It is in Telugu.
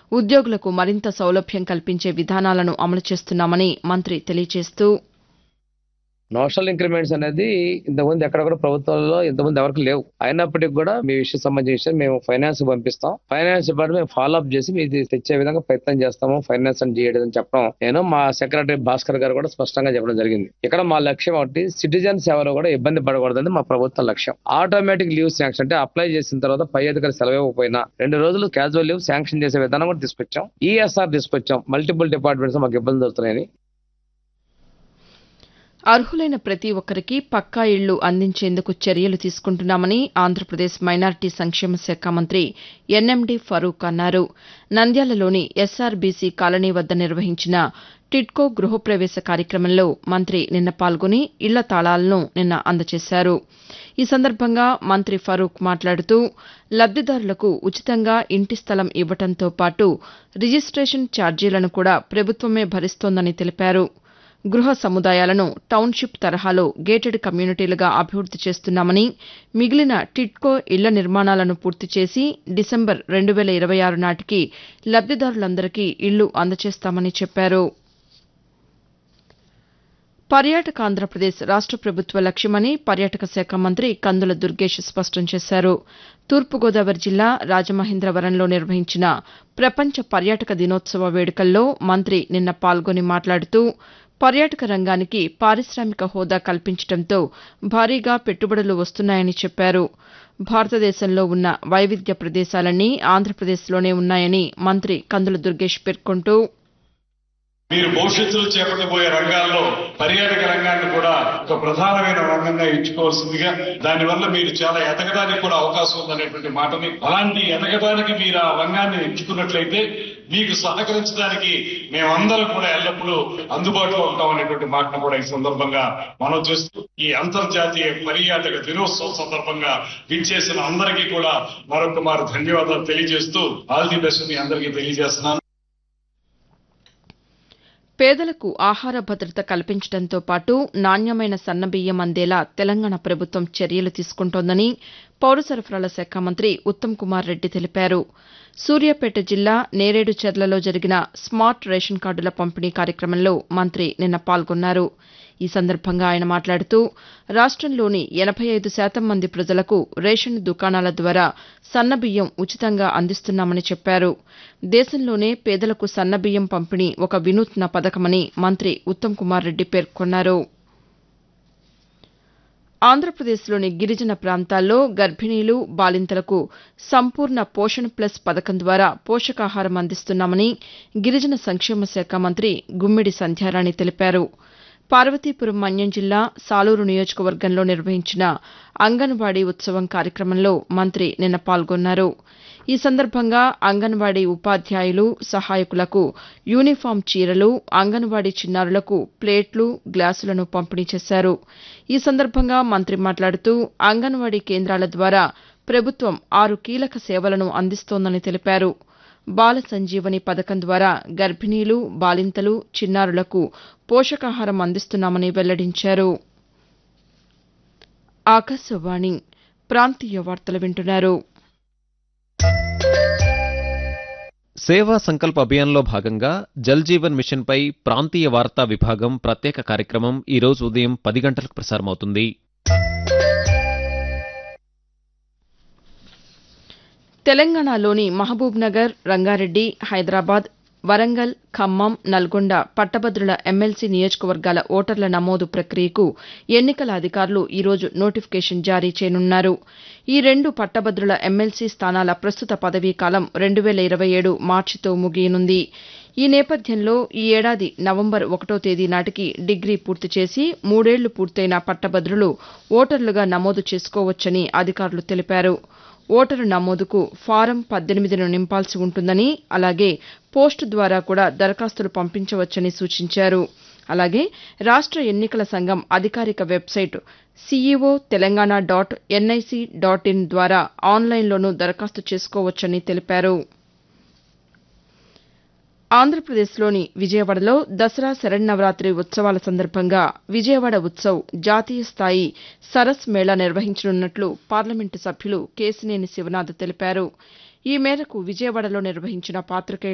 ఉద్యోగులకు మరింత సౌలభ్యం కల్పించే విధానాలను అమలు చేస్తున్నామని మంత్రి తెలియజేస్తూ నోషనల్ ఇంక్రిమెంట్స్ అనేది ఇంతకుముందు ఎక్కడ కూడా ప్రభుత్వాల్లో ఇంతకుముందు ఎవరికి లేవు అయినప్పటికీ కూడా మీ విషయం సంబంధించిన విషయం మేము ఫైనాన్స్ పంపిస్తాం ఫైనాన్స్ డిపార్ట్మెంట్ మేము ఫాలో అప్ చేసి మీది తెచ్చే విధంగా ప్రయత్నం చేస్తాము ఫైనాన్స్ అని చేయడం అని చెప్పడం నేను మా సెక్రటరీ భాస్కర్ గారు కూడా స్పష్టంగా చెప్పడం జరిగింది ఇక్కడ మా లక్ష్యం ఒకటి సిటిజన్స్ ఎవరు కూడా ఇబ్బంది పడకూడదని మా ప్రభుత్వ లక్ష్యం ఆటోమేటిక్ లీవ్ శాంక్షన్ అంటే అప్లై చేసిన తర్వాత పై అధికారి సెలవు ఇవ్వకపోయినా రెండు రోజులు క్యాజువల్ లీవ్ శాంక్షన్ చేసే విధానం కూడా తీసుకొచ్చాం ఈఎస్ఆర్ తీసుకొచ్చాం మల్టిపుల్ డిపార్ట్మెంట్స్ మాకు ఇబ్బంది అవుతున్నాయని అర్హులైన ప్రతి ఒక్కరికి పక్కా ఇళ్లు అందించేందుకు చర్యలు తీసుకుంటున్నామని ఆంధ్రప్రదేశ్ మైనార్టీ సంక్షేమ శాఖ మంత్రి ఎన్ఎండి ఫరూక్ అన్నారు నంద్యాలలోని ఎస్ఆర్బీసీ కాలనీ వద్ద నిర్వహించిన టిడ్కో గృహప్రవేశ కార్యక్రమంలో మంత్రి నిన్న పాల్గొని ఇళ్ల తాళాలను నిన్న అందజేశారు ఈ సందర్భంగా మంత్రి ఫరూక్ మాట్లాడుతూ లబ్దిదారులకు ఉచితంగా ఇంటి స్థలం ఇవ్వడంతో పాటు రిజిస్టేషన్ ఛార్జీలను కూడా ప్రభుత్వమే భరిస్తోందని తెలిపారు గృహ సముదాయాలను టౌన్షిప్ తరహాలో గేటెడ్ కమ్యూనిటీలుగా అభివృద్ది చేస్తున్నామని మిగిలిన టిడ్కో ఇళ్ల నిర్మాణాలను పూర్తి చేసి డిసెంబర్ రెండు వేల ఇరవై ఆరు నాటికి లబ్దిదారులందరికీ ఇళ్లు అందజేస్తామని చెప్పారు పర్యాటక ఆంధ్రప్రదేశ్ రాష్ట ప్రభుత్వ లక్ష్యమని పర్యాటక శాఖ మంత్రి కందుల దుర్గేష్ స్పష్టం చేశారు తూర్పుగోదావరి జిల్లా రాజమహేంద్రవరంలో నిర్వహించిన ప్రపంచ పర్యాటక దినోత్సవ వేడుకల్లో మంత్రి నిన్న పాల్గొని మాట్లాడుతూ పర్యాటక రంగానికి పారిశామిక హోదా కల్పించడంతో భారీగా పెట్టుబడులు వస్తున్నాయని చెప్పారు భారతదేశంలో ఉన్న వైవిధ్య ప్రదేశాలన్నీ ఆంధ్రప్రదేశ్లోనే ఉన్నాయని మంత్రి కందుల దుర్గేష్ పేర్కొంటూ మీరు భవిష్యత్తులో చేపట్టబోయే రంగాల్లో పర్యాటక రంగాన్ని కూడా ఒక ప్రధానమైన రంగంగా ఎంచుకోవాల్సిందిగా దానివల్ల మీరు చాలా ఎదగడానికి కూడా అవకాశం ఉందనేటువంటి మాటని అలాంటి ఎదగడానికి మీరు ఆ రంగాన్ని ఎంచుకున్నట్లయితే మీకు సహకరించడానికి మేమందరం కూడా ఎల్లప్పుడూ అందుబాటులో ఉంటాం అనేటువంటి మాటను కూడా ఈ సందర్భంగా మనం చేస్తూ ఈ అంతర్జాతీయ పర్యాటక దినోత్సవం సందర్భంగా విచ్చేసిన అందరికీ కూడా మరొక మారు ధన్యవాదాలు తెలియజేస్తూ ఆల్ ది బెస్ట్ మీ అందరికీ తెలియజేస్తున్నాను పేదలకు ఆహార భద్రత కల్పించడంతో పాటు నాణ్యమైన సన్నబియ్యం అందేలా తెలంగాణ ప్రభుత్వం చర్యలు తీసుకుంటోందని పౌర సరఫరాల శాఖ మంత్రి ఉత్తమ్ కుమార్ రెడ్డి తెలిపారు సూర్యాపేట జిల్లా నేరేడుచెర్లలో జరిగిన స్మార్ట్ రేషన్ కార్డుల పంపిణీ కార్యక్రమంలో మంత్రి నిన్న పాల్గొన్నారు ఈ సందర్భంగా ఆయన మాట్లాడుతూ రాష్టంలోని ఎనబై ఐదు శాతం మంది ప్రజలకు రేషన్ దుకాణాల ద్వారా సన్నబియ్యం ఉచితంగా అందిస్తున్నామని చెప్పారు దేశంలోనే పేదలకు సన్నబియ్యం పంపిణీ ఒక వినూత్న పథకమని మంత్రి ఉత్తమ్ కుమార్ రెడ్డి పేర్కొన్నారు ఆంధ్రప్రదేశ్లోని గిరిజన ప్రాంతాల్లో గర్భిణీలు బాలింతలకు సంపూర్ణ పోషణ్ ప్లస్ పథకం ద్వారా పోషకాహారం అందిస్తున్నామని గిరిజన సంక్షేమ శాఖ మంత్రి గుమ్మిడి సంధ్యారాణి తెలిపారు పార్వతీపురం మన్యం జిల్లా సాలూరు నియోజకవర్గంలో నిర్వహించిన అంగన్వాడీ ఉత్సవం కార్యక్రమంలో మంత్రి నిన్న పాల్గొన్నారు ఈ సందర్భంగా అంగన్వాడీ ఉపాధ్యాయులు సహాయకులకు యూనిఫాం చీరలు అంగన్వాడీ చిన్నారులకు ప్లేట్లు గ్లాసులను పంపిణీ చేశారు ఈ సందర్భంగా మంత్రి మాట్లాడుతూ అంగన్వాడీ కేంద్రాల ద్వారా ప్రభుత్వం ఆరు కీలక సేవలను అందిస్తోందని తెలిపారు బాల సంజీవని పథకం ద్వారా గర్భిణీలు బాలింతలు చిన్నారులకు పోషకాహారం అందిస్తున్నామని వెల్లడించారు ఆకాశవాణి ప్రాంతీయ వార్తలు వింటున్నారు సేవా సంకల్ప్ అభియాన్లో భాగంగా జల్ జీవన్ మిషన్పై ప్రాంతీయ వార్తా విభాగం ప్రత్యేక కార్యక్రమం ఈ రోజు ఉదయం పది గంటలకు ప్రసారమవుతుంది తెలంగాణలోని మహబూబ్ నగర్ రంగారెడ్డి హైదరాబాద్ వరంగల్ ఖమ్మం నల్గొండ పట్టభద్రుల ఎమ్మెల్సీ నియోజకవర్గాల ఓటర్ల నమోదు ప్రక్రియకు ఎన్నికల అధికారులు ఈరోజు నోటిఫికేషన్ జారీ చేయనున్నారు ఈ రెండు పట్టభద్రుల ఎమ్మెల్సీ స్థానాల ప్రస్తుత పదవీకాలం రెండు వేల ఇరవై ఏడు మార్చితో ముగియనుంది ఈ నేపథ్యంలో ఈ ఏడాది నవంబర్ ఒకటో తేదీ నాటికి డిగ్రీ పూర్తి చేసి మూడేళ్లు పూర్తయిన పట్టభద్రులు ఓటర్లుగా నమోదు చేసుకోవచ్చని అధికారులు తెలిపారు ఓటరు నమోదుకు ఫారం పద్దెనిమిదిను నింపాల్సి ఉంటుందని అలాగే పోస్టు ద్వారా కూడా దరఖాస్తులు పంపించవచ్చని సూచించారు అలాగే రాష్ట ఎన్నికల సంఘం అధికారిక website CEO Telangana dot NIC dot in ద్వారా ఆన్లైన్లోనూ దరఖాస్తు చేసుకోవచ్చని తెలిపారు ఆంధ్రప్రదేశ్లోని విజయవాడలో దసరా శరన్నవరాత్రి ఉత్సవాల సందర్భంగా విజయవాడ ఉత్సవ్ జాతీయ స్థాయి సరస్ మేళా నిర్వహించనున్నట్లు పార్లమెంటు సభ్యులు కేశినేని శివనాథ్ తెలిపారు ఈ మేరకు విజయవాడలో నిర్వహించిన పాతికేయుల